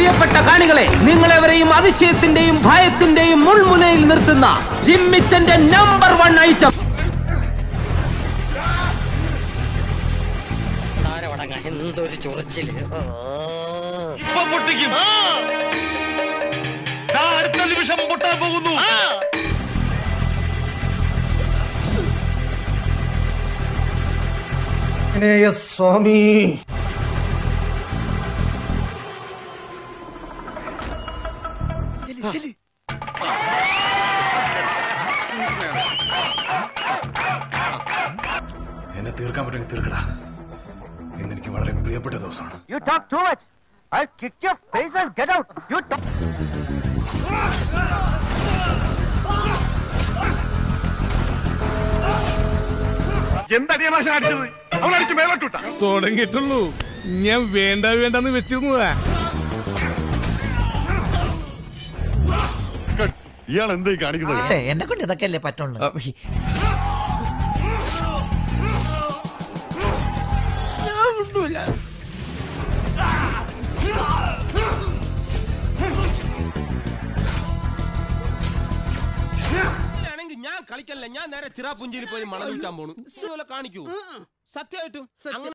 പ്രിയപ്പെട്ട കാണികളെ നിങ്ങളെവരെയും അതിശയത്തിന്റെയും ഭയത്തിന്റെയും മുൾമുനയിൽ നിർത്തുന്ന ജിമ്മിച്ചന്റെ നമ്പർ വൺ ഐറ്റം എന്തൊരു ചൊറിച്ചില് ഇപ്പൊ പൊട്ടിക്കും ദാ അടുത്ത നിമിഷം പൊട്ടാൻ പോകുന്നു സ്വാമി എന്നെ തീർക്കാൻ പറ്റുമെങ്കിൽ തീർക്കടാ ഇന്ന് എനിക്ക് വളരെ പ്രിയപ്പെട്ട ദിവസമാണ് You talk too much. I'll kick your face and get out. You talk. എന്തടിയാ മാഷ അടിച്ചത് അവൻ അടിച്ച് മേലോട്ടുട്ട തുടങ്ങിയിട്ടുള്ളൂ ഞാൻ വേണ്ട വേണ്ടെന്ന് വെച്ചിരുന്നതാ ഇയാൾ എന്തായി കാണിക്കുന്നത് എന്നെ കൊണ്ട് ഇതൊക്കെ അല്ലേ പറ്റുള്ളൂ ഞാൻ കളിക്കല്ല ഞാൻ നേരെ ചിറാപുഞ്ചിയിൽ പോയി മണൽ വിൽക്കാൻ പോണു കാണിക്കൂ സത്യമായിട്ടും